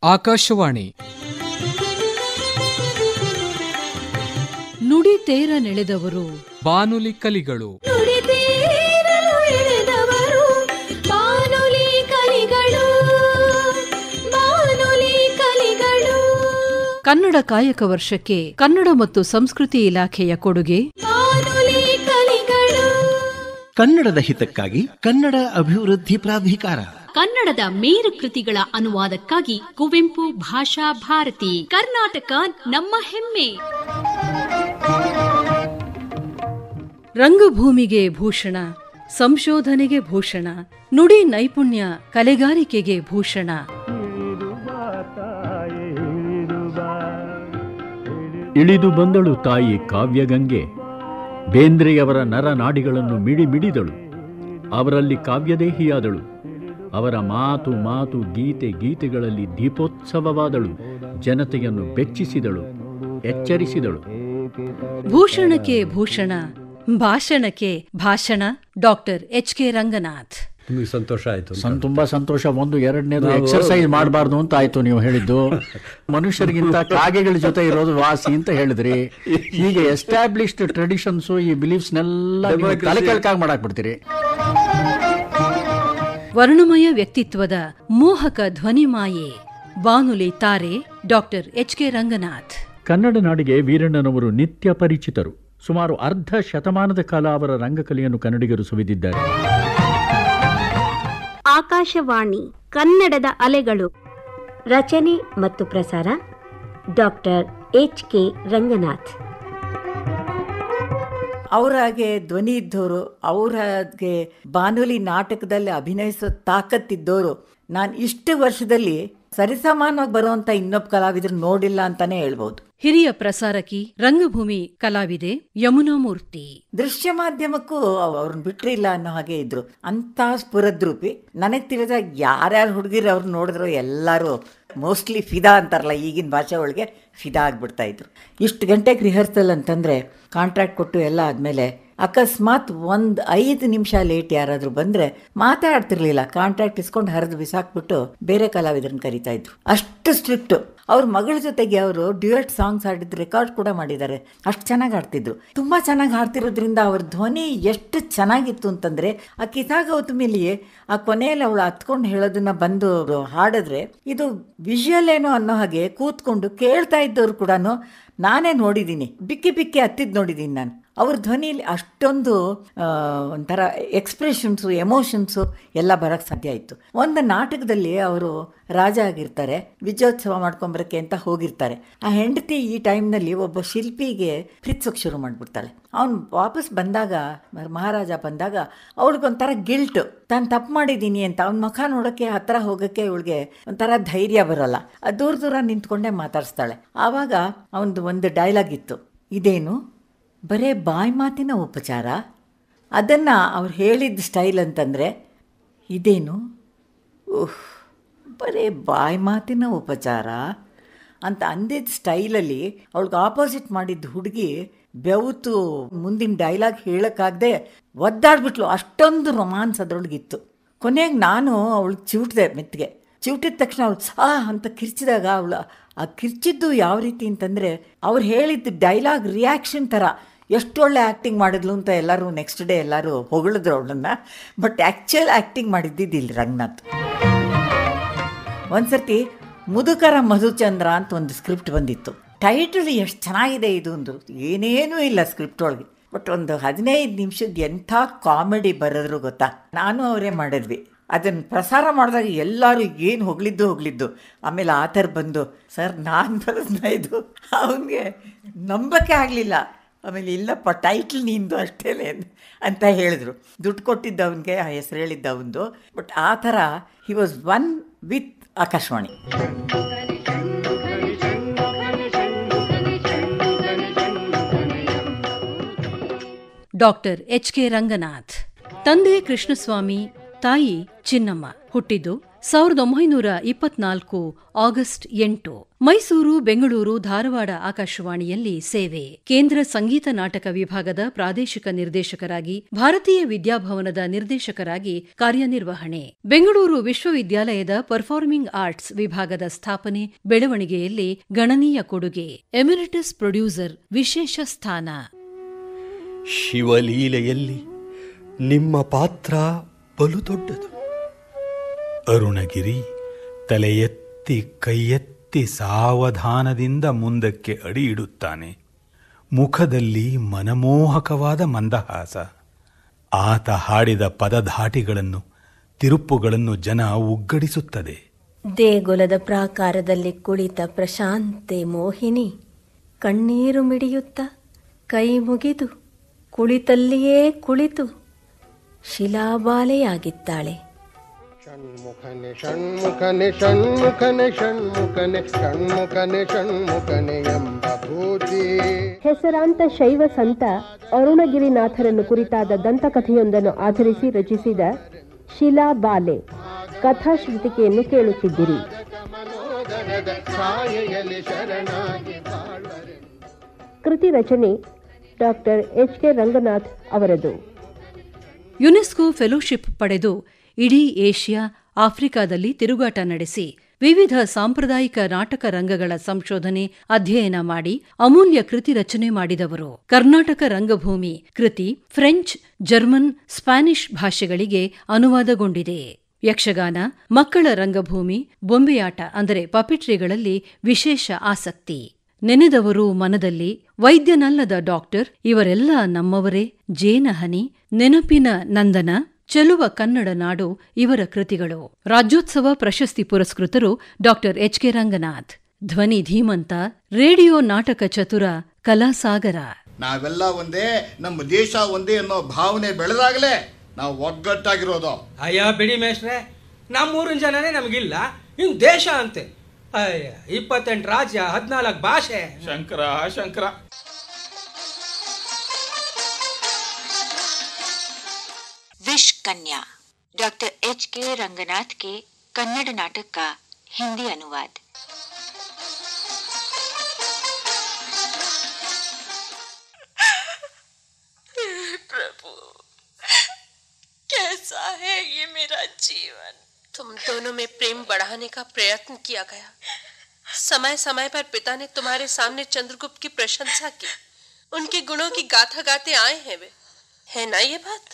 ಆಕಾಶವಾಣಿ ನುಡಿ ತೇರ ನೆಳೆದವರು ಬಾನುಲಿ ಕಲಿಗಳು ನುಡಿತೀರಲು ಎಳೆದವರು ಬಾನುಲಿ ಕಲಿಗಳು ಬಾನುಲಿ ಕಲಿಗಳು ಕನ್ನಡ ಕಾಯಕ ವರ್ಷಕ್ಕೆ ಕನ್ನಡ ಮತ್ತು ಸಂಸ್ಕೃತಿ ಇಲಾಖೆಯ ಕೊಡುಗೆ ಬಾನುಲಿ ಕಲಿಗಳು ಕನ್ನಡದ ಹಿತಕ್ಕಾಗಿ ಕನ್ನಡ ಅಭಿವೃದ್ಧಿ ಪ್ರಾಧಿಕಾರ ಕನ್ನಡದ ಮೇರು ಕೃತಿಗಳ ಅನುವಾದಕ್ಕಾಗಿ ಕುವೆಂಪು ಭಾಷಾ ಭಾರತಿ ಕರ್ನಾಟಕ ನಮ್ಮ ಹೆಮ್ಮೆ ರಂಗಭೂಮಿಗೆ ಭೂಷಣ ಸಂಶೋಧನೆಗೆ ಭೂಷಣ ನುಡಿ ನೈಪುಣ್ಯ ಕಲೆಗಾರಿಕೆಗೆ ಭೂಷಣ ಇಳಿದು ಬಂದಳು ತಾಯಿ ಕಾವ್ಯಗಂಗೆ ಬೇಂದ್ರೆಯವರ ನರನಾಡಿಗಳನ್ನು ಮಿಡಿ ಮಿಡಿದಳು ಅವರಲ್ಲಿ ಕಾವ್ಯದೇಹಿಯಾದಳು ಅವರ ಮಾತು ಮಾತು ಗೀತೆ ಗೀತೆಗಳಲ್ಲಿ ದೀಪೋತ್ಸವವಾದಳು ಜನತೆಯನ್ನು ಬೆಚ್ಚಿಸಿದಳು ಎಚ್ಚರಿಸಿದಳು ಭೂಷಣಕ್ಕೆ ಭೂಷಣ ಭಾಷಣಕ್ಕೆ ಭಾಷಣ ಡಾಕ್ಟರ್ ಎಚ್ ಕೆ ರಂಗನಾಥ್ ನಿಮಗೆ ಸಂತೋಷ ಆಯ್ತು ಅಂತ. ಸಂ ತುಂಬಾ ಸಂತೋಷ ಒಂದು ಎರಡನೇದು ಎಕ್ಸರ್ಸೈಸ್ ಮಾಡಬಾರ್ದು ಅಂತ ಆಯ್ತು ನೀವು ಹೇಳಿದ್ದು ಮನುಷ್ಯರಿಗಿಂತ ಕಾಗೆಗಳ ಜೊತೆ ಇರೋದು ವಾಸಿ ಅಂತ ಹೇಳಿದ್ರಿ ಹೀಗೆ ಎಸ್ಟಾಬ್ಲಿಷ್ಡ್ ಟ್ರೆಡಿಷನ್ಸ್ ಈ ಬಿಲೀಫ್ಸ್ನೆಲ್ಲ Democracy. ತಲೆ ಕೆಳಕಾಗಿ ಮಾಡಾಕ್ ಬಿಡ್ತೀರಿ ವರ್ಣಮಯ ವ್ಯಕ್ತಿತ್ವದ ಮೋಹಕ ಧ್ವನಿಮಾಯೆ ಬಾನುಲಿ ತಾರೆ doctor H K Ranganath Kannada ನಾಡಿಗೆ ವೀರಣ್ಣನವರು ನಿತ್ಯ ಪರಿಚಿತರು ಸುಮಾರು ಅರ್ಧ ಶತಮಾನದ ಕಾಲ ಅವರ ರಂಗಕಲೆಯನ್ನು ಕನ್ನಡಿಗರು ಸುವಿದಿದ್ದಾರೆ ಆಕಾಶವಾಣಿ ಕನ್ನಡದ ಅಲೆಗಳು ರಚನೆ ಮತ್ತು ಪ್ರಸಾರ ಡಾಕ್ಟರ್ ಎಚ್ ಕೆ ರಂಗನಾಥ್ ಅವ್ರ ಹಾಗೆ ಧ್ವನಿ ಇದ್ದವರು ಅವ್ರ ಹಾಗೆ ಬಾನುಲಿ ನಾಟಕದಲ್ಲಿ ಅಭಿನಯಿಸೋ ತಾಕತ್ತಿದ್ದವರು ನಾನು ಇಷ್ಟು ವರ್ಷದಲ್ಲಿ ಸರಿಸಮಾನವಾಗಿ ಬರುವಂತ ಇನ್ನೊಬ್ಬ ಕಲಾವಿದ್ರು ನೋಡಿಲ್ಲ ಅಂತಾನೆ ಹೇಳ್ಬೋದು ಹಿರಿಯ ಪ್ರಸಾರಕಿ ರಂಗಭೂಮಿ ಕಲಾವಿದೆ ಯಮುನಾ ಮೂರ್ತಿ ದೃಶ್ಯ ಮಾಧ್ಯಮಕ್ಕೂ ಅವ್ರನ್ನ ಬಿಟ್ರಿಲ್ಲ ಅನ್ನೋ ಹಾಗೆ ಇದ್ರು ಅಂತ ಸ್ಫುರದ್ರೂಪಿ ನನಗೆ ತಿಳಿದ ಯಾರ್ಯಾರು ಹುಡುಗಿರು ಅವ್ರು ನೋಡಿದ್ರು ಎಲ್ಲರೂ ಮೋಸ್ಟ್ಲಿ ಫಿದಾ ಅಂತಾರಲ್ಲ ಈಗಿನ ಭಾಷೆ ಒಳಗೆ ಫಿದಾ ಆಗ್ಬಿಡ್ತಾ ಇದ್ರು ಇಷ್ಟು ಗಂಟೆಗೆ ರಿಹರ್ಸಲ್ ಅಂತಂದರೆ ಕಾಂಟ್ರಾಕ್ಟ್ ಕೊಟ್ಟು ಎಲ್ಲ ಆದಮೇಲೆ ಅಕಸ್ಮಾತ್ ಒಂದು ಐದು ನಿಮಿಷ ಲೇಟ್ ಯಾರಾದರೂ ಬಂದರೆ ಮಾತಾಡ್ತಿರ್ಲಿಲ್ಲ ಕಾಂಟ್ರಾಕ್ಟ್ ಇಸ್ಕೊಂಡು ಹರಿದು ಬಿಸಾಕ್ಬಿಟ್ಟು ಬೇರೆ ಕಲಾವಿದರನ್ನ ಕರಿತಾ ಇದ್ರು ಅಷ್ಟು ಸ್ಟ್ರಿಕ್ಟು ಅವ್ರ ಮಗಳ ಜೊತೆಗೆ ಅವರು ಡ್ಯೂಯೆಟ್ ಸಾಂಗ್ಸ್ ಹಾಡಿದ್ದು ರೆಕಾರ್ಡ್ ಕೂಡ ಮಾಡಿದ್ದಾರೆ ಅಷ್ಟು ಚೆನ್ನಾಗಿ ಹಾಡ್ತಿದ್ರು ತುಂಬ ಚೆನ್ನಾಗಿ ಹಾಡ್ತಿರೋದ್ರಿಂದ ಅವ್ರ ಧ್ವನಿ ಎಷ್ಟು ಚೆನ್ನಾಗಿತ್ತು ಅಂತಂದರೆ ಆ ಕಿತಾಗೌತಮಿಲಿ ಆ ಕೊನೆಯಲ್ಲಿ ಅವಳು ಹತ್ಕೊಂಡು ಹೇಳೋದನ್ನ ಬಂದು ಅವ್ರು ಹಾಡಿದ್ರೆ ಇದು ವಿಷುವಲ್ ಏನೋ ಅನ್ನೋ ಹಾಗೆ ಕೂತ್ಕೊಂಡು ಕೇಳ್ತಾ ಇದ್ದವ್ರು ಕೂಡ ನಾನೇ ನೋಡಿದ್ದೀನಿ ಬಿಕ್ಕಿ ಬಿಕ್ಕಿ ಹತ್ತಿದ್ದು ನೋಡಿದ್ದೀನಿ ನಾನು ಅವ್ರ ಧ್ವನಿಲಿ ಅಷ್ಟೊಂದು ಆ, ಒಂಥರ ಎಕ್ಸ್ಪ್ರೆಷನ್ಸು ಎಮೋಷನ್ಸು ಎಲ್ಲ ಬರೋಕ್ಕೆ ಸಾಧ್ಯ ಇತ್ತು ಒಂದು ನಾಟಕದಲ್ಲಿ ಅವರು ರಾಜ ಆಗಿರ್ತಾರೆ ವಿಜಯೋತ್ಸವ ಮಾಡ್ಕೊಂಬರಕ್ಕೆ ಅಂತ ಹೋಗಿರ್ತಾರೆ ಆ ಹೆಂಡತಿ ಈ ಟೈಮ್ನಲ್ಲಿ ಒಬ್ಬ ಶಿಲ್ಪಿಗೆ ಪ್ರೀತಿಸೋಕೆ ಶುರು ಮಾಡಿಬಿಡ್ತಾಳೆ ಅವ್ನು ವಾಪಸ್ ಬಂದಾಗ ಮಹಾರಾಜ ಬಂದಾಗ ಅವಳಿಗೊಂಥರ ಗಿಲ್ಟು ತಾನು ತಪ್ಪು ಮಾಡಿದ್ದೀನಿ ಅಂತ ಅವ್ನ ಮುಖ ನೋಡೋಕ್ಕೆ ಹತ್ತಿರ ಹೋಗೋಕ್ಕೆ ಇವಳಿಗೆ ಒಂಥರ ಧೈರ್ಯ ಬರೋಲ್ಲ ಆ ದೂರ ದೂರ ನಿಂತ್ಕೊಂಡೇ ಮಾತಾಡಿಸ್ತಾಳೆ ಆವಾಗ ಅವನದು ಒಂದು ಡೈಲಾಗ್ ಇತ್ತು ಇದೇನು ಬರೇ ಬಾಯಿ ಮಾತಿನ ಉಪಚಾರ ಅದನ್ನು ಅವ್ರು ಹೇಳಿದ ಸ್ಟೈಲ್ ಅಂತಂದರೆ ಇದೇನು ಉಹ್ ಬರೇ ಬಾಯಿ ಮಾತಿನ ಉಪಚಾರ ಅಂತ ಅಂದಿದ್ದ ಸ್ಟೈಲಲ್ಲಿ ಅವಳಿಗೆ ಆಪೋಸಿಟ್ ಮಾಡಿದ್ದ ಹುಡುಗಿ ಬೆವತು ಮುಂದಿನ ಡೈಲಾಗ್ ಹೇಳೋಕ್ಕಾಗದೆ ಒದ್ದಾಡ್ಬಿಟ್ಲು ಅಷ್ಟೊಂದು ರೊಮಾನ್ಸ್ ಅದರೊಳಗಿತ್ತು ಕೊನೆಗೆ ನಾನು ಅವಳಿಗೆ ಚಿವುಟಿದೆ ಮೆತ್ತಿಗೆ ಚಿವುಟಿದ ತಕ್ಷಣ ಅವಳು ಆ ಅಂತ ಕಿರ್ಚಿದಾಗ ಅವಳು ಆ ಕಿರ್ಚಿದ್ದು ಯಾವ ರೀತಿ ಅಂತಂದರೆ ಅವ್ರು ಹೇಳಿದ್ದ ಡೈಲಾಗ್ ರಿಯಾಕ್ಷನ್ ಥರ ಎಷ್ಟು ಒಳ್ಳೆ ಆ್ಯಕ್ಟಿಂಗ್ ಮಾಡಿದ್ಲು ಅಂತ ಎಲ್ಲರೂ ನೆಕ್ಸ್ಟ್ ಡೇ ಎಲ್ಲರೂ ಹೊಗಳಿದ್ರು ಅವಳನ್ನ ಬಟ್ ಆ್ಯಕ್ಚುಯಲ್ ಆ್ಯಕ್ಟಿಂಗ್ ಮಾಡಿದ್ದಿದ್ದಿಲ್ಲ ರಂಗನಾಥ್ ಒಂದ್ಸರ್ತಿ ಮುದುಕರ ಮಧುಚಂದ್ರ ಅಂತ ಒಂದು ಸ್ಕ್ರಿಪ್ಟ್ ಬಂದಿತ್ತು ಟೈಟಲ್ ಎಷ್ಟು ಚೆನ್ನಾಗಿದೆ ಇದು ಒಂದು ಏನೇನೂ ಇಲ್ಲ ಸ್ಕ್ರಿಪ್ಟ್ ಒಳಗೆ ಬಟ್ ಒಂದು ಹದಿನೈದು ನಿಮಿಷದ ಎಂಥ ಕಾಮಿಡಿ ಬರೆದ್ರು ಗೊತ್ತಾ ನಾನು ಅವರೇ ಮಾಡಿದ್ವಿ ಅದನ್ನು ಪ್ರಸಾರ ಮಾಡಿದಾಗ ಎಲ್ಲರೂ ಏನು ಹೊಗಳಿದ್ದು ಹೊಗಳಿದ್ದು ಆಮೇಲೆ ಆಥರ್ ಬಂದು ಸರ್ ನಾನು ಬರೆದ್ನ ಇದು ಅವನಿಗೆ ನಂಬಕ್ಕೆ ಆಗಲಿಲ್ಲ ಆಮೇಲೆ ಇಲ್ಲಪ್ಪ ಟೈಟ್ಲ್ ನಿಂದು ಅಷ್ಟೇನೆ ಅಂತ ಹೇಳಿದ್ರು ದುಡ್ಡು ಕೊಟ್ಟಿದ್ದ ಅವನಿಗೆ ಆ ಹೆಸರು ಹೇಳಿದ್ದ ಅವನದು ಬಟ್ ಆ ಥರ he was one with Akashvani doctor H K Ranganath ತಂದೆ ಕೃಷ್ಣಸ್ವಾಮಿ ತಾಯಿ ಚಿನ್ನಮ್ಮ ಹುಟ್ಟಿದ್ದು ಸಾವಿರದ ಒಂಬೈನೂರ ಇಪ್ಪತ್ನಾಲ್ಕು ಆಗಸ್ಟ್ ಎಂಟು ಮೈಸೂರು ಬೆಂಗಳೂರು ಧಾರವಾಡ ಆಕಾಶವಾಣಿಯಲ್ಲಿ ಸೇವೆ ಕೇಂದ್ರ ಸಂಗೀತ ನಾಟಕ ವಿಭಾಗದ ಪ್ರಾದೇಶಿಕ ನಿರ್ದೇಶಕರಾಗಿ ಭಾರತೀಯ ವಿದ್ಯಾಭವನದ ನಿರ್ದೇಶಕರಾಗಿ ಕಾರ್ಯನಿರ್ವಹಣೆ ಬೆಂಗಳೂರು ವಿಶ್ವವಿದ್ಯಾಲಯದ ಪರ್ಫಾರ್ಮಿಂಗ್ ಆರ್ಟ್ಸ್ ವಿಭಾಗದ ಸ್ಥಾಪನೆ ಬೆಳವಣಿಗೆಯಲ್ಲಿ ಗಣನೀಯ ಕೊಡುಗೆ ಎಮಿರಿಟಸ್ ಪ್ರೊಡ್ಯೂಸರ್ ವಿಶೇಷ ಸ್ಥಾನ ಶಿವಲೀಲೆಯಲ್ಲಿ ನಿಮ್ಮ ಪಾತ್ರ ಬಲು ದೊಡ್ಡದು ಅರುಣಗಿರಿ ತಲೆ ಎತ್ತಿ ಕೈ ಎತ್ತಿ ಸಾವಧಾನದಿಂದ ಮುಂದಕ್ಕೆ ಅಡಿ ಇಡುತ್ತಾನೆ ಮುಖದಲ್ಲಿ ಮನಮೋಹಕವಾದ ಮಂದಹಾಸ ಆತ ಹಾಡಿದ ಪದಧಾಟಿಗಳನ್ನು ತಿರುಪುಗಳನ್ನು ಜನ ಉಗ್ಗಡಿಸುತ್ತದೆ ದೇಗುಲದ ಪ್ರಾಕಾರದಲ್ಲಿ ಕುಳಿತ ಪ್ರಶಾಂತೆ ಮೋಹಿನಿ ಕಣ್ಣೀರು ಮಿಡಿಯುತ್ತ ಕೈ ಮುಗಿದು ಕುಳಿತಲ್ಲಿಯೇ ಕುಳಿತು ಶಿಲಾಬಾಲೆಯಾಗಿದ್ದಾಳೆ ಷಣ್ಮುಖನೆ ಷಣ್ಮುಖನೆ ಷಣ್ಮುಖನೆ ಷಣ್ಮುಖನೆ ಷಣ್ಮುಖನೆ ಷಣ್ಮುಖನೆ ಎಂಬ ಭೂತಿ ಹೆಸರಾಂತ ಶೈವ ಸಂತ ಅರುಣಗಿರಿನಾಥರನ್ನು ಕುರಿತಾದ ದಂತಕಥೆಯೊಂದನ್ನು ಆಧರಿಸಿ ರಚಿಸಿದ ಶಿಲಾಬಾಲೆ ಕಥಾಶ್ರುತಿಕೆಯನ್ನು ಕೇಳುತ್ತಿದ್ದಿರಿ ಮನೋದರದ ಛಾಯೆಯಲ್ಲಿ ಶರಣಾಗಿ ಬಾಳ್ವರೆ ಕೃತಿ ರಚನೆ ಡಾಕ್ಟರ್ ಎಚ್ ಕೆ ರಂಗನಾಥ್ ಅವರದು ಯುನೆಸ್ಕೋ ಫೆಲೋಶಿಪ್ ಪಡೆದು ಇಡೀ ಏಷ್ಯಾ ಆಫ್ರಿಕಾದಲ್ಲಿ ತಿರುಗಾಟ ನಡೆಸಿ ವಿವಿಧ ಸಾಂಪ್ರದಾಯಿಕ ನಾಟಕ ರಂಗಗಳ ಸಂಶೋಧನೆ ಅಧ್ಯಯನ ಮಾಡಿ ಅಮೂಲ್ಯ ಕೃತಿ ರಚನೆ ಮಾಡಿದವರು ಕರ್ನಾಟಕ ರಂಗಭೂಮಿ ಕೃತಿ ಫ್ರೆಂಚ್ ಜರ್ಮನ್ ಸ್ಪ್ಯಾನಿಷ್ ಭಾಷೆಗಳಿಗೆ ಅನುವಾದಗೊಂಡಿದೆ ಯಕ್ಷಗಾನ ಮಕ್ಕಳ ರಂಗಭೂಮಿ ಬೊಂಬೆಯಾಟ ಅಂದರೆ ಪಪಿಟ್ರಿಗಳಲ್ಲಿ ವಿಶೇಷ ಆಸಕ್ತಿ ನೆನೆದವರು ಮನದಲ್ಲಿ ವೈದ್ಯನಲ್ಲದ ಡಾಕ್ಟರ್ ಇವರೆಲ್ಲ ನಮ್ಮವರೇ ಜೇನಹನಿ ನೆನಪಿನ ನಂದನ ಚೆಲುವ ಕನ್ನಡ ನಾಡು ಇವರ ಕೃತಿಗಳು ರಾಜ್ಯೋತ್ಸವ ಪ್ರಶಸ್ತಿ ಪುರಸ್ಕೃತರು ಡಾಕ್ಟರ್ ಎಚ್ ಕೆ ರಂಗನಾಥ್ ಧ್ವನಿ ಧೀಮಂತ ರೇಡಿಯೋ ನಾಟಕ ಚತುರ ಕಲಾಸಾಗರ ನಾವೆಲ್ಲ ಒಂದೇ ನಮ್ಮ ದೇಶ ಒಂದೇ ಅನ್ನೋ ಭಾವನೆ ಬೆಳೆದಾಗಲೇ ನಾವು ಒಗ್ಗಟ್ಟಾಗಿರೋದು ಅಯ್ಯ ಬಿಡಿ ಮೇಷ್ರೆ ನಮ್ಮೂರಿನ ಜನನೇ ನಮಗಿಲ್ಲ ಇನ್ ದೇಶ ಅಂತೆ ಅಯ್ಯ ಇಪ್ಪತ್ತೆಂಟು ರಾಜ್ಯ ಹದಿನಾಲ್ಕು ಭಾಷೆ ಶಂಕರ ಶಂಕರ विश कन्या डॉक्टर एच के रंगनाथ के कन्नड़ नाटक का हिंदी अनुवाद प्रभु कैसा है ये मेरा जीवन तुम दोनों में प्रेम बढ़ाने का प्रयत्न किया गया समय समय पर पिता ने तुम्हारे सामने चंद्रगुप्त की प्रशंसा की उनके गुणों की गाथा गाते आए हैं वे है ना ये बात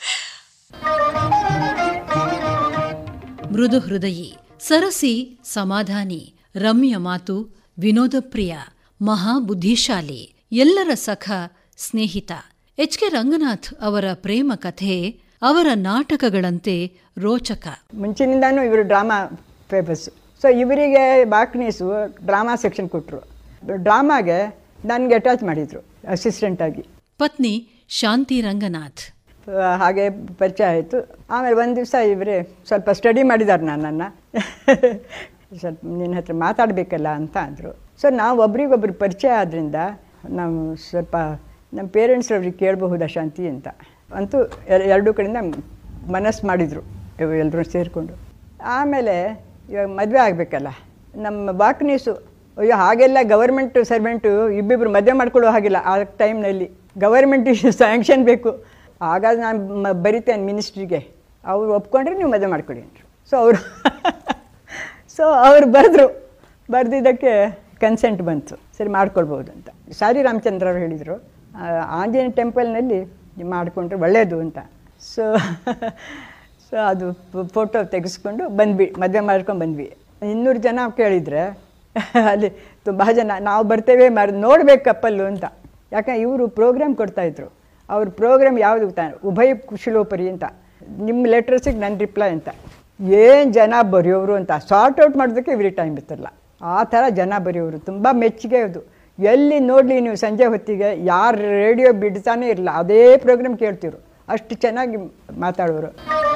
ಮೃದು ಹೃದಯಿ ಸರಸಿ ಸಮಾಧಾನಿ ರಮ್ಯ ಮಾತು ವಿನೋದಪ್ರಿಯ ಮಹಾಬುದ್ಧಿಶಾಲಿ ಎಲ್ಲರ ಸಖ ಸ್ನೇಹಿತ ಎಚ್ ಕೆ ರಂಗನಾಥ್ ಅವರ ಪ್ರೇಮ ಕಥೆ ಅವರ ನಾಟಕಗಳಂತೆ ರೋಚಕ ಮುಂಚಿನಿಂದಾನು ಇವರು ಡ್ರಾಮಾ ಫೇಮಸ್ ಸೊ ಇವರಿಗೆ ಬಾಕ್ನೀಸು ಡ್ರಾಮಾ ಸೆಕ್ಷನ್ ಕೊಟ್ಟರು ಡ್ರಾಮಾಗೆ ನನಗೆ ಅಟ್ಯಾಚ್ ಮಾಡಿದರು ಅಸಿಸ್ಟೆಂಟಾಗಿ ಪತ್ನಿ ಶಾಂತಿ ರಂಗನಾಥ್ ಹಾಗೆ ಪರಿಚಯ ಆಯಿತು ಆಮೇಲೆ ಒಂದು ದಿವಸ ಇವರೇ ಸ್ವಲ್ಪ ಸ್ಟಡಿ ಮಾಡಿದ್ದಾರೆ ನನ್ನನ್ನು ಸ್ವಲ್ಪ ನಿನ್ನ ಹತ್ರ ಮಾತಾಡಬೇಕಲ್ಲ ಅಂತ ಅಂದರು ಸೊ ನಾವು ಒಬ್ರಿಗೊಬ್ರು ಪರಿಚಯ ಆದ್ದರಿಂದ ನಾವು ಸ್ವಲ್ಪ ನಮ್ಮ ಪೇರೆಂಟ್ಸ್ ಅವ್ರಿಗೆ ಕೇಳಬಹುದಾ ಶಾಂತಿ ಅಂತ ಅಂತೂ ಎರಡೂ ಕಡೆಯಿಂದ ಮನಸ್ಸು ಮಾಡಿದರು ಎಲ್ಲರೂ ಸೇರಿಕೊಂಡು ಆಮೇಲೆ ಇವಾಗ ಮದುವೆ ಆಗಬೇಕಲ್ಲ ನಮ್ಮ ಬಾಕ್ನೀಸು ಅಯ್ಯೋ ಹಾಗೆಲ್ಲ ಗವರ್ಮೆಂಟ್ ಸರ್ವೆಂಟು ಇಬ್ಬಿಬ್ರು ಮದುವೆ ಮಾಡ್ಕೊಳ್ಳೋ ಹಾಗಿಲ್ಲ ಆ ಟೈಮ್ನಲ್ಲಿ ಗವರ್ಮೆಂಟ್ ಸ್ಯಾಂಕ್ಷನ್ ಬೇಕು ಆಗ ನಾನು ಮ ಬರಿತೇನೆ ಮಿನಿಸ್ಟ್ರಿಗೆ ಅವ್ರು ಒಪ್ಕೊಂಡ್ರೆ ನೀವು ಮದುವೆ ಮಾಡ್ಕೊಳ್ಳಿ ಅಂದರು ಸೊ ಅವರು ಸೊ ಅವ್ರು ಬರೆದ್ರು ಬರೆದಿದ್ದಕ್ಕೆ ಕನ್ಸೆಂಟ್ ಬಂತು ಸರಿ ಮಾಡ್ಕೊಳ್ಬೋದು ಅಂತ ಸಾರಿ ರಾಮಚಂದ್ರ ಅವರು ಹೇಳಿದರು ಆಂಜನೇಯ ಟೆಂಪಲ್ನಲ್ಲಿ ನೀವು ಮಾಡಿಕೊಂಡ್ರೆ ಒಳ್ಳೆಯದು ಅಂತ ಸೊ ಸೊ ಅದು ಫೋಟೋ ತೆಗೆಸ್ಕೊಂಡು ಬಂದ್ವಿ ಮದುವೆ ಮಾಡ್ಕೊಂಡು ಬಂದ್ವಿ ಇನ್ನೂರು ಜನ ಕೇಳಿದರೆ ಅಲ್ಲಿ ತುಂಬ ಜನ ನಾವು ಬರ್ತೇವೆ ಮರ್ ನೋಡ್ಬೇಕು ಕಪ್ಪಲ್ಲು ಅಂತ ಯಾಕಂದ್ರೆ ಇವರು ಪ್ರೋಗ್ರಾಮ್ ಕೊಡ್ತಾಯಿದ್ರು ಅವ್ರ ಪ್ರೋಗ್ರಾಮ್ ಯಾವುದು ಗೊತ್ತಾ ಉಭಯ ಕುಶಲೋಪರಿ ಅಂತ ನಿಮ್ಮ ಲೆಟರ್ಸಿಗೆ ನನ್ನ ರಿಪ್ಲೈ ಅಂತ ಏನು ಜನ ಬರೆಯೋರು ಅಂತ ಸಾರ್ಟ್ ಔಟ್ ಮಾಡೋದಕ್ಕೆ ಇವ್ರಿಗೆ ಟೈಮ್ ಇರ್ತಿರಲ್ಲ ಆ ಥರ ಜನ ಬರೆಯೋರು ತುಂಬ ಮೆಚ್ಚುಗೆ ಅದು ಎಲ್ಲಿ ನೋಡಲಿ ನೀವು ಸಂಜೆ ಹೊತ್ತಿಗೆ ಯಾರು ರೇಡಿಯೋ ಬಿಡ್ತಾನೆ ಇರಲ್ಲ ಅದೇ ಪ್ರೋಗ್ರಾಮ್ ಕೇಳ್ತಿರು ಅಷ್ಟು ಚೆನ್ನಾಗಿ ಮಾತಾಡೋರು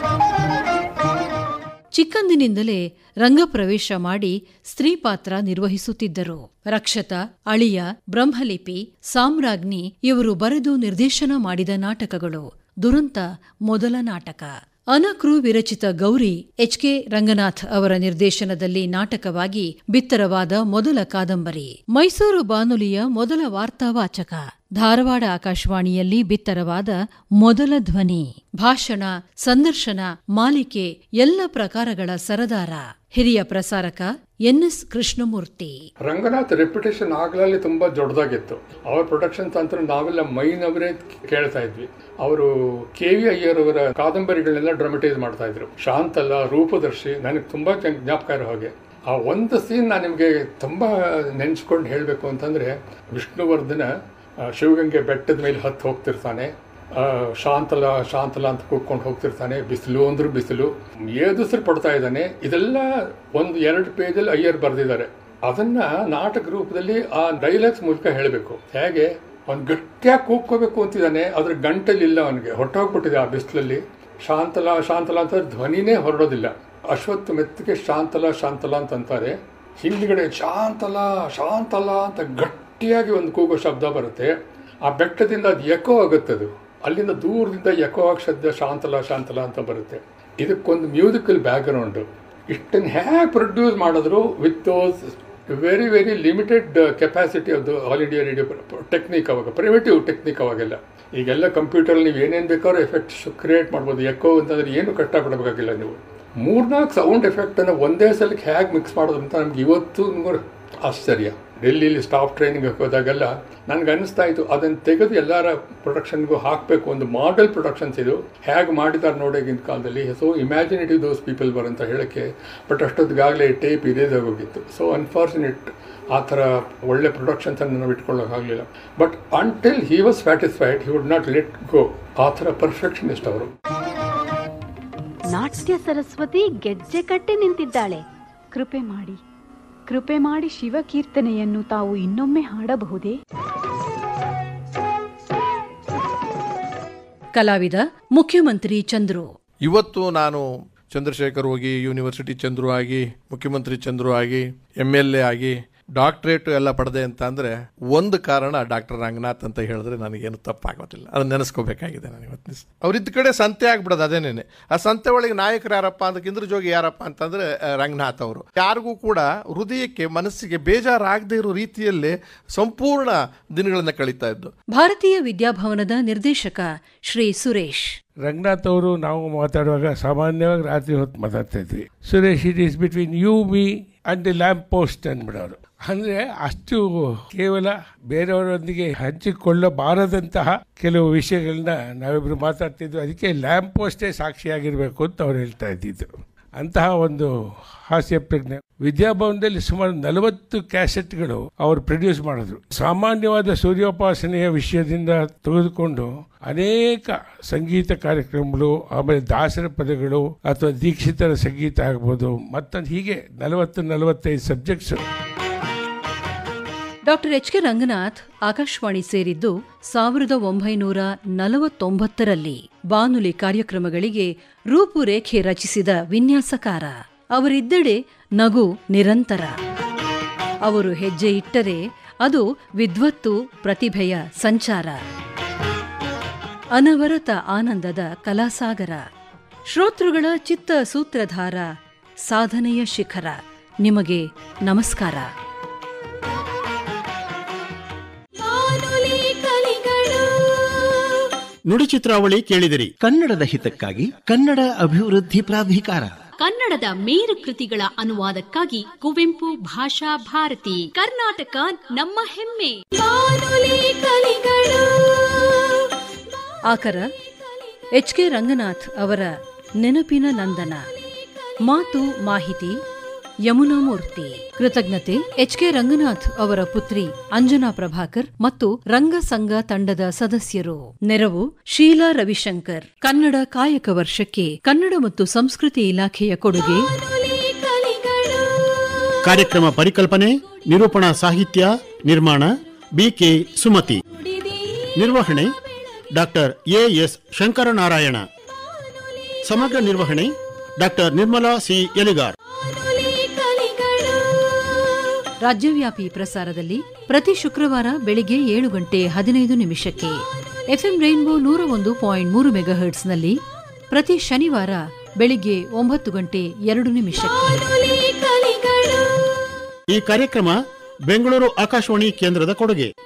ಚಿಕ್ಕಂದಿನಿಂದಲೇ ರಂಗಪ್ರವೇಶ ಮಾಡಿ ಸ್ತ್ರೀ ಪಾತ್ರ ನಿರ್ವಹಿಸುತ್ತಿದ್ದರು ರಕ್ಷತ ಅಳಿಯ ಬ್ರಹ್ಮಲಿಪಿ ಸಾಮ್ರಾಜ್ಞಿ ಇವರು ಬರೆದು ನಿರ್ದೇಶನ ಮಾಡಿದ ನಾಟಕಗಳು ದುರಂತ ಮೊದಲ ನಾಟಕ ಅನಕೃ ವಿರಚಿತ ಗೌರಿ ಎಚ್ ಕೆ ರಂಗನಾಥ್ ಅವರ ನಿರ್ದೇಶನದಲ್ಲಿ ನಾಟಕವಾಗಿ ಬಿತ್ತರವಾದ ಮೊದಲ ಕಾದಂಬರಿ ಮೈಸೂರು ಬಾನುಲಿಯ ಮೊದಲ ವಾರ್ತಾವಾಚಕ ಧಾರವಾಡ ಆಕಾಶವಾಣಿಯಲ್ಲಿ ಬಿತ್ತರವಾದ ಮೊದಲ ಧ್ವನಿ ಭಾಷಣ ಸಂದರ್ಶನ ಮಾಲಿಕೆ ಎಲ್ಲ ಪ್ರಕಾರಗಳ ಸರದಾರ ಹಿರಿಯ ಪ್ರಸಾರಕ ಎನ್ಎಸ್ ಕೃಷ್ಣಮೂರ್ತಿ ರಂಗನಾಥ್ ರೆಪ್ಯುಟೇಷನ್ ಆಗ್ಲಲ್ಲಿ ತುಂಬಾ ದೊಡ್ಡದಾಗಿತ್ತು ಅವ್ರ ಪ್ರೊಡಕ್ಷನ್ಸ್ ಅಂತ ನಾವೆಲ್ಲ ಮೈನವರೇ ಕೇಳ್ತಾ ಇದ್ವಿ ಅವರು ಕೆ ವಿ ಅಯ್ಯರ್ ಅವರ ಕಾದಂಬರಿಗಳನ್ನೆಲ್ಲ ಡ್ರಾಮಟೈಸ್ ಮಾಡ್ತಾ ಇದ್ರು ಶಾಂತಲ ರೂಪದರ್ಶಿ ನನಗೆ ತುಂಬಾ ಚೆನ್ನಾಗ್ ಜ್ಞಾಪಕ ಇರೋ ಹಾಗೆ ಆ ಒಂದು ಸೀನ್ ನಾನು ನಿಮಗೆ ತುಂಬಾ ನೆನೆಸ್ಕೊಂಡು ಹೇಳಬೇಕು ಅಂತಂದ್ರೆ ವಿಷ್ಣುವರ್ಧನ ಆ, ಶಿವಗಂಗೆ ಬೆಟ್ಟದ ಮೇಲೆ ಹತ್ತು ಹೋಗ್ತಿರ್ತಾನೆ ಆ, ಶಾಂತಲ ಶಾಂತಲ ಅಂತ ಕೂತ್ಕೊಂಡು ಹೋಗ್ತಿರ್ತಾನೆ ಬಿಸಿಲು ಅಂದ್ರೆ ಬಿಸಿಲು ಏದುಸಿರು ಪಡ್ತಾ ಇದ್ದಾನೆ ಇದೆಲ್ಲ ಒಂದು ಎರಡು ಪೇಜಲ್ಲಿ ಅಯ್ಯರ್ ಬರೆದಿದ್ದಾರೆ ಅದನ್ನ ನಾಟಕ ರೂಪದಲ್ಲಿ ಆ ಡೈಲಾಗ್ಸ್ ಮೂಲಕ ಹೇಳಬೇಕು ಹೇಗೆ ಅವ್ನು ಗಟ್ಟಿಯಾಗಿ ಕೂಗ್ಕೋಬೇಕು ಅಂತಿದ್ದಾನೆ ಅದ್ರ ಗಂಟಲ್ಲಿ ಇಲ್ಲ ಅವನಿಗೆ ಹೊಟ್ಟೋಗ್ಬಿಟ್ಟಿದೆ ಆ ಬಿಸಿಲಲ್ಲಿ ಶಾಂತಲ ಶಾಂತಲ ಅಂತ ಧ್ವನಿನೇ ಹೊರಡೋದಿಲ್ಲ ಅಶ್ವತ್ಥ ಮೆತ್ತಿಗೆ ಶಾಂತಲ ಶಾಂತಲ ಅಂತ ಅಂತಾರೆ ಹಿಂದ್ಗಡೆ ಶಾಂತಲ ಶಾಂತಲ ಅಂತ ಗಟ್ಟಿಯಾಗಿ ಒಂದು ಕೂಗೋ ಶಬ್ದ ಬರುತ್ತೆ ಆ ಬೆಟ್ಟದಿಂದ ಅದು ಎಕೋ ಆಗುತ್ತೆ ಅದು ಅಲ್ಲಿಂದ ದೂರದಿಂದ ಎಕೋ ಆಗ ಶಬ್ದ ಶಾಂತಲ ಶಾಂತಲ ಅಂತ ಬರುತ್ತೆ ಇದಕ್ಕೊಂದು ಮ್ಯೂಸಿಕಲ್ ಬ್ಯಾಕ್ಗ್ರೌಂಡು ಇಷ್ಟನ್ನು ಹೇಗೆ ಪ್ರೊಡ್ಯೂಸ್ ಮಾಡಿದ್ರು with those very very limited capacity of the All India Radio technique ಅವಾಗ ಪ್ರಿಮೇಟಿವ್ ಟೆಕ್ನಿಕ್ ಅವಾಗೆಲ್ಲ ಈಗೆಲ್ಲ ಕಂಪ್ಯೂಟರ್ ನೀವು ಏನೇನು ಬೇಕಾದ್ರೂ ಎಫೆಕ್ಟ್ಸ್ ಕ್ರಿಯೇಟ್ ಮಾಡ್ಬೋದು ಎಕೋ ಅಂತಂದ್ರೆ ಏನು ಕಷ್ಟಪಡಬೇಕಾಗಿಲ್ಲ ನೀವು ಮೂರ್ನಾಲ್ಕು ಸೌಂಡ್ ಎಫೆಕ್ಟನ್ನು ಒಂದೇ ಸಲಕ್ಕೆ ಹೇಗೆ ಮಿಕ್ಸ್ ಮಾಡೋದು ಅಂತ ನಮ್ಗೆ ಇವತ್ತು ಆಶ್ಚರ್ಯ ಡೆಲ್ಲಿಲಿ ಸ್ಟಾಫ್ ಟ್ರೈನಿಂಗ್ ಹೋದಾಗೆಲ್ಲ ನನಗೆ ಅನಿಸ್ತಾ ಇತ್ತು ಅದನ್ನು ತೆಗೆದು ಎಲ್ಲರ ಪ್ರೊಡಕ್ಷನ್ಗೂ ಹಾಕಬೇಕು ಒಂದು ಮಾಡೆಲ್ ಪ್ರೊಡಕ್ಷನ್ಸ್ ಇದು ಹೇಗೆ ಮಾಡಿದ್ದಾರೆ ನೋಡೋಗಿನ ಕಾಲದಲ್ಲಿ ಸೊ ಇಮ್ಯಾಜಿನೇಟಿವ್ ದೋಸ್ ಪೀಪಲ್ ಬರ್ ಅಂತ ಹೇಳೋಕ್ಕೆ ಬಟ್ ಅಷ್ಟೊತ್ತಿಗಾಗಲೇ ಟೇಪ್ ಇರೇಸ್ ಆಗೋಗಿತ್ತು ಸೊ ಅನ್ಫಾರ್ಚುನೇಟ್ ಆ ಥರ ಒಳ್ಳೆ ಪ್ರೊಡಕ್ಷನ್ಸನ್ನು ನಾವು ಇಟ್ಕೊಳ್ಳೋಕ್ಕಾಗಲಿಲ್ಲ but until he was satisfied he would not let go ಆ ಥರ ಪರ್ಫೆಕ್ಷನಿಸ್ಟ್ ಅವರು ನಾಟ್ಯ ಸರಸ್ವತಿ ಗೆಜ್ಜೆ ಕಟ್ಟಿ ನಿಂತಿದ್ದಾಳೆ ಕೃಪೆ ಮಾಡಿ ಕೃಪೆ ಮಾಡಿ ಶಿವಕೀರ್ತನೆಯನ್ನು ತಾವು ಇನ್ನೊಮ್ಮೆ ಹಾಡಬಹುದೇ ಕಲಾವಿದ ಮುಖ್ಯಮಂತ್ರಿ ಚಂದ್ರು ಇವತ್ತು ನಾನು ಚಂದ್ರಶೇಖರ್ ಹೋಗಿ ಯೂನಿವರ್ಸಿಟಿ ಚಂದ್ರು ಆಗಿ ಮುಖ್ಯಮಂತ್ರಿ ಚಂದ್ರು ಆಗಿ ಎಮ್ ಎಲ್ ಎ ಆಗಿ ಡಾಕ್ಟ್ರೇಟ್ ಎಲ್ಲ ಪಡೆದೆ ಅಂತ ಅಂದ್ರೆ ಒಂದು ಕಾರಣ ಡಾಕ್ಟರ್ ರಂಗನಾಥ್ ಅಂತ ಹೇಳಿದ್ರೆ ನನಗೇನು ತಪ್ಪಾಗೋದಿಲ್ಲ ಅದನ್ನ ನೆನೆಸ್ಕೋಬೇಕಾಗಿದೆ ನಾನು ಇವತ್ತು ದಿವ್ಸ. ಅವ್ರಿದ್ದ ಕಡೆ ಸಂತೆ ಆಗ್ಬಿಡೋದು ಅದೇನೇನೆ ಆ ಸಂತೆ ಒಳಗೆ ನಾಯಕರು ಯಾರಪ್ಪ ಅಂತ ಕಿಂದ್ರ ಜೋಗಿ ಯಾರಪ್ಪ ಅಂತಂದ್ರೆ ಆ, ರಂಗನಾಥ್ ಅವರು ಯಾರಿಗೂ ಕೂಡ ಹೃದಯಕ್ಕೆ ಮನಸ್ಸಿಗೆ ಬೇಜಾರಾಗದೇ ಇರೋ ರೀತಿಯಲ್ಲಿ ಸಂಪೂರ್ಣ ದಿನಗಳನ್ನ ಕಳೀತಾ ಇದ್ದು ಭಾರತೀಯ ವಿದ್ಯಾಭವನದ ನಿರ್ದೇಶಕ ಶ್ರೀ ಸುರೇಶ್ ರಂಗನಾಥ್ ಅವರು ನಾವು ಮಾತಾಡುವಾಗ ಸಾಮಾನ್ಯವಾಗಿ ರಾತ್ರಿ ಹೊತ್ತು ಮಾತಾಡ್ತಾ ಇದ್ವಿ Suresh it is between you me and the lamp post ಅಂದ್ಬಿಡೋರು ಅಂದ್ರೆ ಅಷ್ಟು ಕೇವಲ ಬೇರೆಯವರೊಂದಿಗೆ ಹಂಚಿಕೊಳ್ಳಬಾರದಂತಹ ಕೆಲವು ವಿಷಯಗಳನ್ನ ನಾವಿಬ್ರು ಮಾತಾಡ್ತಿದ್ವಿ ಅದಕ್ಕೆ ಲ್ಯಾಂಪ್ ಪೋಸ್ಟೇ ಸಾಕ್ಷಿಯಾಗಿರ್ಬೇಕು ಅಂತ ಅವ್ರು ಹೇಳ್ತಾ ಇದ್ದಿದ್ದು ಅಂತಹ ಒಂದು ಹಾಸ್ಯ ಪ್ರಜ್ಞೆ ವಿದ್ಯಾಭವನದಲ್ಲಿ ಸುಮಾರು ನಲವತ್ತು ಕ್ಯಾಸೆಟ್ಗಳು ಅವರು ಪ್ರೊಡ್ಯೂಸ್ ಮಾಡಿದ್ರು ಸಾಮಾನ್ಯವಾದ ಸೂರ್ಯೋಪಾಸನೆಯ ವಿಷಯದಿಂದ ತೆಗೆದುಕೊಂಡು ಅನೇಕ ಸಂಗೀತ ಕಾರ್ಯಕ್ರಮಗಳು ಆಮೇಲೆ ದಾಸರ ಪದಗಳು ಅಥವಾ ದೀಕ್ಷಿತರ ಸಂಗೀತ ಆಗ್ಬೋದು ಮತ್ತೊಂದು ಹೀಗೆ ನಲವತ್ತು ನಲವತ್ತೈದು subjects doctor H K Ranganath Akashvani ಸೇರಿದ್ದು ಸಾವಿರದ ಒಂಬೈನೂರ ನಲವತ್ತೊಂಬತ್ತರಲ್ಲಿ ಬಾನುಲಿ ಕಾರ್ಯಕ್ರಮಗಳಿಗೆ ರೂಪುರೇಖೆ ರಚಿಸಿದ ವಿನ್ಯಾಸಕಾರ ಅವರಿದ್ದಡೆ ನಗು ನಿರಂತರ ಅವರು ಹೆಜ್ಜೆ ಇಟ್ಟರೆ ಅದು ವಿದ್ವತ್ತು ಪ್ರತಿಭೆಯ ಸಂಚಾರ ಅನವರತ ಆನಂದದ ಕಲಾಸಾಗರ ಶ್ರೋತೃಗಳ ಚಿತ್ತ ಸೂತ್ರಧಾರ ಸಾಧನೆಯ ಶಿಖರ ನಿಮಗೆ ನಮಸ್ಕಾರ ಬಾನುಲಿ ಕಲಿಗಳು ನುಡಿ ಚಿತ್ರಾವಳಿ ಕೇಳಿದಿರಿ ಕನ್ನಡದ ಹಿತಕ್ಕಾಗಿ ಕನ್ನಡ ಅಭಿವೃದ್ಧಿ ಪ್ರಾಧಿಕಾರ ಕನ್ನಡದ ಮೇರು ಕೃತಿಗಳ ಅನುವಾದಕ್ಕಾಗಿ ಕುವೆಂಪು ಭಾಷಾ ಭಾರತಿ ಕರ್ನಾಟಕ ನಮ್ಮ ಹೆಮ್ಮೆ ಬಾನುಲಿ ಕಲಿಗಳು ಆಕರ ಎಚ್ ಕೆ ರಂಗನಾಥ್ ಅವರ ನೆನಪಿನ ನಂದನ ಮಾತು ಮಾಹಿತಿ ಯಮುನಾ ಮೂರ್ತಿ ಕೃತಜ್ಞತೆ ಎಚ್ ಕೆ ರಂಗನಾಥ್ ಅವರ ಪುತ್ರಿ ಅಂಜನಾ ಪ್ರಭಾಕರ್ ಮತ್ತು ರಂಗ ಸಂಘ ತಂಡದ ಸದಸ್ಯರು ನೆರವು ಶೀಲಾ ರವಿಶಂಕರ್ ಕನ್ನಡ ಕಾಯಕ ವರ್ಷಕ್ಕೆ ಕನ್ನಡ ಮತ್ತು ಸಂಸ್ಕೃತಿ ಇಲಾಖೆಯ ಕೊಡುಗೆ ಕಾರ್ಯಕ್ರಮ ಪರಿಕಲ್ಪನೆ ನಿರೂಪಣಾ ಸಾಹಿತ್ಯ ನಿರ್ಮಾಣ ಬಿಕೆ ಸುಮತಿ ನಿರ್ವಹಣೆ ಡಾಕ್ಟರ್ ಎ ಎಸ್ ಶಂಕರನಾರಾಯಣ ಸಮಗ್ರ ನಿರ್ವಹಣೆ ಡಾಕ್ಟರ್ ನಿರ್ಮಲಾ ಸಿ ಎಲಿಗಾರ್ ರಾಜ್ಯವ್ಯಾಪಿ ಪ್ರಸಾರದಲ್ಲಿ ಪ್ರತಿ ಶುಕ್ರವಾರ ಬೆಳಿಗ್ಗೆ ಏಳು ಗಂಟೆ ಹದಿನೈದು ನಿಮಿಷಕ್ಕೆ ಎಫ್ಎಂ ರೈನ್ಬೋ ನೂರ ಒಂದು ಪಾಯಿಂಟ್ ಮೂರು ಮೆಗಾಹರ್ಟ್ಸ್ನಲ್ಲಿ ಪ್ರತಿ ಶನಿವಾರ ಬೆಳಿಗ್ಗೆ ಒಂಬತ್ತು ಗಂಟೆ ಎರಡು ನಿಮಿಷಕ್ಕೆ ಬಾನುಲಿ ಕಲಿಗಳು ಈ ಕಾರ್ಯಕ್ರಮ ಬೆಂಗಳೂರು ಆಕಾಶವಾಣಿ ಕೇಂದ್ರದ ಕೊಡುಗೆ